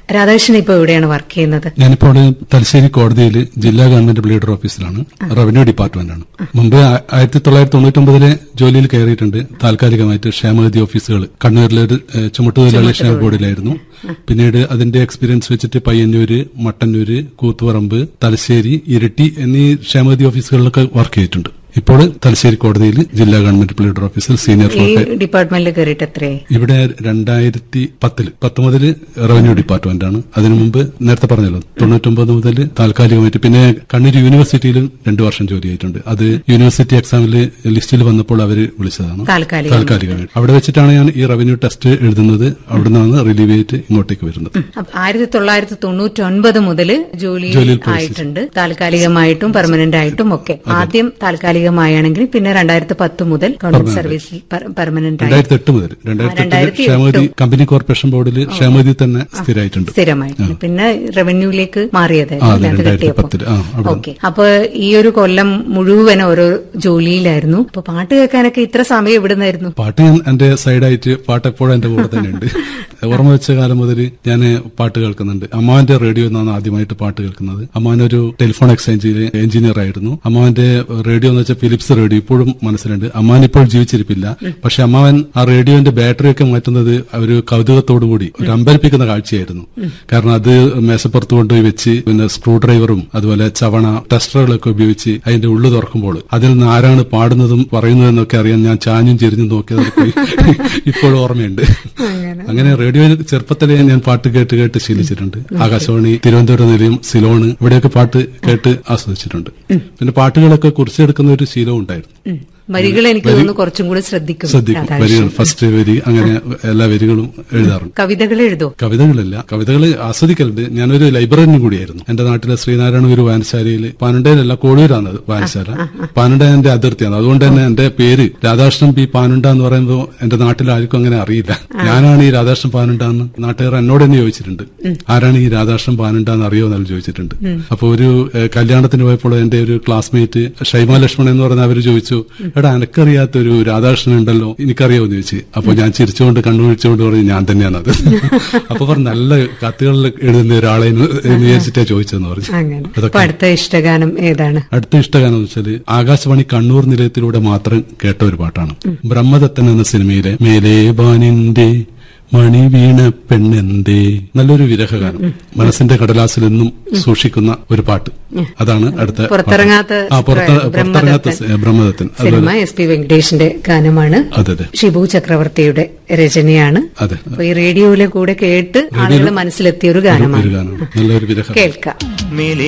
രാധാകൃഷ്ണൻ ഇപ്പൊ എവിടെയാണ് വർക്ക് ചെയ്യുന്നത് ഞാനിപ്പോൾ അവിടെ തലശ്ശേരി കോടതിയിൽ ജില്ലാ ഗവൺമെന്റ് ബ്ലീഡർ ഓഫീസിലാണ് റവന്യൂ ഡിപ്പാർട്ട്മെന്റാണ് മുമ്പ് ആ- ആയിരത്തി തൊള്ളായിരത്തി തൊണ്ണൂറ്റൊമ്പതിലെ ജോലിയിൽ കയറിയിട്ടുണ്ട് താൽക്കാലികമായിട്ട് ക്ഷേമനിധി ഓഫീസുകൾ കണ്ണൂരിലെ ഒരു ഏഹ്, ചുമട്ടുതൊഴിലാളി ക്ഷേമ ബോർഡിലായിരുന്നു പിന്നീട് അതിന്റെ എക്സ്പീരിയൻസ് വെച്ചിട്ട് പയ്യന്നൂര് മട്ടന്നൂര് കൂത്തുപറമ്പ് തലശ്ശേരി ഇരിട്ടി എന്നീ ക്ഷേമനിധി ഓഫീസുകളിലൊക്കെ വർക്ക് ചെയ്തിട്ടുണ്ട് ഇപ്പോൾ തലശ്ശേരി കോടതിയിൽ ജില്ലാ ഗവൺമെന്റ് ബ്ലീഡർ ഓഫീസിൽ സീനിയർ ഈ ഫോർട്ട് ഡിപ്പാർട്ട്മെന്റിൽ കയറിയിട്ട് എത്രയായി ഇവിടെ രണ്ടായിരത്തി പത്തില് പത്ത് മുതൽ റവന്യൂ ഡിപ്പാർട്ട്മെന്റ് ആണ് അതിനു മുമ്പ് നേരത്തെ പറഞ്ഞല്ലോ തൊണ്ണൂറ്റൊമ്പത് മുതൽ താൽക്കാലികമായിട്ട് പിന്നെ കണ്ണൂർ യൂണിവേഴ്സിറ്റിയിലും രണ്ടു വർഷം ജോലി ചെയ്തിട്ടുണ്ട് അത് യൂണിവേഴ്സിറ്റി എക്സാമിൽ ലിസ്റ്റിൽ വന്നപ്പോൾ അവർ വിളിച്ചതാണ് താൽക്കാലികം താൽക്കാലികമായിട്ട് അവിടെ വെച്ചിട്ടാണ് ഞാൻ ഈ റവന്യൂ ടെസ്റ്റ് എഴുതുന്നത് അവിടെ നിന്നാണ് റിലീവ് ചെയ്തിട്ട് ഇങ്ങോട്ടേക്ക് വരുന്നത് അപ്പൊ ആയിരത്തി തൊള്ളായിരത്തി തൊണ്ണൂറ്റി ഒൻപത് മുതൽ ജോലി ജോലിയിൽ ആയിട്ടുണ്ട് താൽക്കാലികമായിട്ടും പെർമനന്റ് ആയിട്ടും ഒക്കെ ആദ്യം താൽക്കാലികമായാണെങ്കിൽ പിന്നെ രണ്ടായിരത്തി പത്ത് മുതൽ ഗവൺമെന്റ് സർവീസിൽ പെർമനന്റ് ആയി രണ്ടായിരത്തി എട്ട് മുതൽ രണ്ടായിരത്തി എട്ടില് രണ്ടായിരത്തി ക്ഷേമതി കമ്പനി കോർപ്പറേഷൻ ബോർഡിൽ ക്ഷേമതി തന്നെ സ്ഥിരമായിട്ടുണ്ട് സ്ഥിരമായിട്ട് പിന്നെ റവന്യൂലേക്ക് ആ, മാറിയതായിരുന്നു അതെ, അല്ലേ? അത് രണ്ടായിരത്തി കിട്ടിയപ്പോ പത്തില്. ആ, അവിടെ ഓക്കെ അപ്പൊ ഈ ഒരു കൊല്ലം മുഴുവൻ ഓരോ ജോലിയിലായിരുന്നു അപ്പൊ പാട്ട് കേൾക്കാനൊക്കെ ഇത്ര സമയം എവിടുന്നായിരുന്നു പാട്ട് ഞാൻ എന്റെ സൈഡായിട്ട് പാട്ട് എപ്പോഴും എന്റെ കൂടെ തന്നെയുണ്ട് ഓർമ്മ വെച്ച കാലം മുതൽ ഞാൻ പാട്ട് കേൾക്കുന്നുണ്ട് അമ്മാവന്റെ റേഡിയോ എന്നാണ് ആദ്യമായിട്ട് പാട്ട് കേൾക്കുന്നത് അമ്മാവൻ ഒരു ടെലിഫോൺ എക്സ്ചേഞ്ചിൽ എഞ്ചിനീയർ ആയിരുന്നു അമ്മാവന്റെ റേഡിയോ എന്ന് വെച്ചാൽ ഫിലിപ്സ് റേഡിയോ ഇപ്പോഴും മനസ്സിലുണ്ട് അമ്മാവൻ ഇപ്പോൾ ജീവിച്ചിരിപ്പില്ല പക്ഷെ അമ്മാവൻ ആ റേഡിയോന്റെ ബാറ്ററി ഒക്കെ മാറ്റുന്നത് ഒരു കൗതുകത്തോടു കൂടി ഒരു അമ്പരിപ്പിക്കുന്ന കാഴ്ചയായിരുന്നു കാരണം അത് മേശപ്പുറത്ത് കൊണ്ടുപോയി വെച്ച് പിന്നെ സ്ക്രൂ ഡ്രൈവറും അതുപോലെ ചവണ ടെസ്റ്ററുകളൊക്കെ ഉപയോഗിച്ച് അതിന്റെ ഉള്ളു തുറക്കുമ്പോൾ അതിൽ നിന്ന് ആരാണ് പാടുന്നതും പറയുന്നതെന്നൊക്കെ അറിയാൻ ഞാൻ ചാഞ്ഞും ചെരിഞ്ഞും നോക്കിയതൊക്കെ ഇപ്പോഴും ഓർമ്മയുണ്ട് അങ്ങനെ റേഡിയോയിൽ ചെറുപ്പത്തിലേ ഞാൻ പാട്ട് കേട്ട് കേട്ട് ശീലിച്ചിട്ടുണ്ട് ആകാശവാണി തിരുവനന്തപുരം നിലയം സിലോണ് ഇവിടെയൊക്കെ പാട്ട് കേട്ട് ആസ്വദിച്ചിട്ടുണ്ട് പിന്നെ പാട്ടുകളൊക്കെ കുറിച്ചെടുക്കുന്ന ഒരു ശീലവും ഉണ്ടായിരുന്നു ഉം. വരികൾ എനിക്ക് തോന്നുന്നു കുറച്ചും കൂടി ശ്രദ്ധിക്കും ശ്രദ്ധിക്കും രാധാകൃഷ്ണൻ. വരികൾ ഫസ്റ്റ് വരി അങ്ങനെ എല്ലാ വരികളും എഴുതാറുണ്ട് കവിതകൾ എഴുതോ കവിതകളില്ല കവിതകൾ ആസ്വദിക്കലുണ്ട് ഞാനൊരു ലൈബ്രറിനും കൂടിയായിരുന്നു എന്റെ നാട്ടിലെ ശ്രീനാരായണ ഗുരു വായനശാലയിൽ പാനുണ്ടയിലല്ല കോഴൂരാണ് അത് വായനശാല പാനുണ്ട എന്റെ അതിർത്തിയാണ് അതുകൊണ്ട് തന്നെ എന്റെ പേര് രാധാകൃഷ്ണൻ പി പാനുണ്ട എന്ന് പറയുമ്പോൾ എന്റെ നാട്ടിൽ ആർക്കും അങ്ങനെ അറിയില്ല ഞാനാണ് ഈ രാധാകൃഷ്ണൻ പാനുണ്ട എന്ന് നാട്ടുകാർ എന്നോട് തന്നെ ചോദിച്ചിട്ടുണ്ട് ആരാണ് ഈ രാധാകൃഷ്ണൻ പാനുണ്ട എന്ന് അറിയോ എന്ന് ചോദിച്ചിട്ടുണ്ട് അപ്പൊ ഒരു ഏഹ്, കല്യാണത്തിന് പോയപ്പോൾ എന്റെ ഒരു ക്ലാസ്മേറ്റ് ഷൈമ ലക്ഷ്മൺ എന്ന് പറഞ്ഞ അവർ ചോദിച്ചു എടാ എനക്കറിയാത്തൊരു രാധാകൃഷ്ണൻ ഉണ്ടല്ലോ എനിക്കറിയാമോ എന്ന് ചോദിച്ചു അപ്പൊ ഞാൻ ചിരിച്ചുകൊണ്ട് കണ്ണുപിടിച്ചുകൊണ്ട് പറഞ്ഞു ഞാൻ തന്നെയാണത് അപ്പൊ പറഞ്ഞു നല്ല കത്തുകളിൽ എഴുതുന്ന ഒരാളെ എന്ന് എന്ന് വിചാരിച്ചിട്ടാ ചോദിച്ചതെന്ന് പറഞ്ഞു അങ്ങനെ അതൊക്കെ അപ്പൊ അടുത്ത ഇഷ്ടഗാനം ഏതാണ് അടുത്ത ഇഷ്ടഗാനം എന്ന് വെച്ചാല് ആകാശവാണി കണ്ണൂർ നിലയത്തിലൂടെ മാത്രം കേട്ട ഒരു പാട്ടാണ് ബ്രഹ്മദത്തൻ എന്ന സിനിമയിലെ മേലേ ബാനിന്റെ മണി വീണ പെണ്ണെന്തേ നല്ലൊരു വിരഹഗാനം മനസ്സിന്റെ കടലാസിൽ എന്നും സൂക്ഷിക്കുന്ന ഒരു പാട്ട് അതാണ് അടുത്ത പാട്ട്. പുറത്തിറങ്ങാത്ത ആ പുറത്ത് ചിത്രം, പുറത്തിറങ്ങാത്ത ബ്രഹ്മദത്തൻ. ബ്രഹ്മദത്തൻ അതുപോലെ സിനിമ എസ് പി വെങ്കടേഷിന്റെ ഗാനമാണ് അതെ അതെ ഷിബു ചക്രവർത്തിയുടെ രചനയാണ് അതെ അപ്പൊ ഈ റേഡിയോയിലെ കൂടെ കേട്ട് ആളുകളുടെ മനസ്സിലെത്തിയ ഒരു ഗാനമാണ് ഒരു ഗാനം നല്ലൊരു വിരഹ കേൾക്കാം മേലേ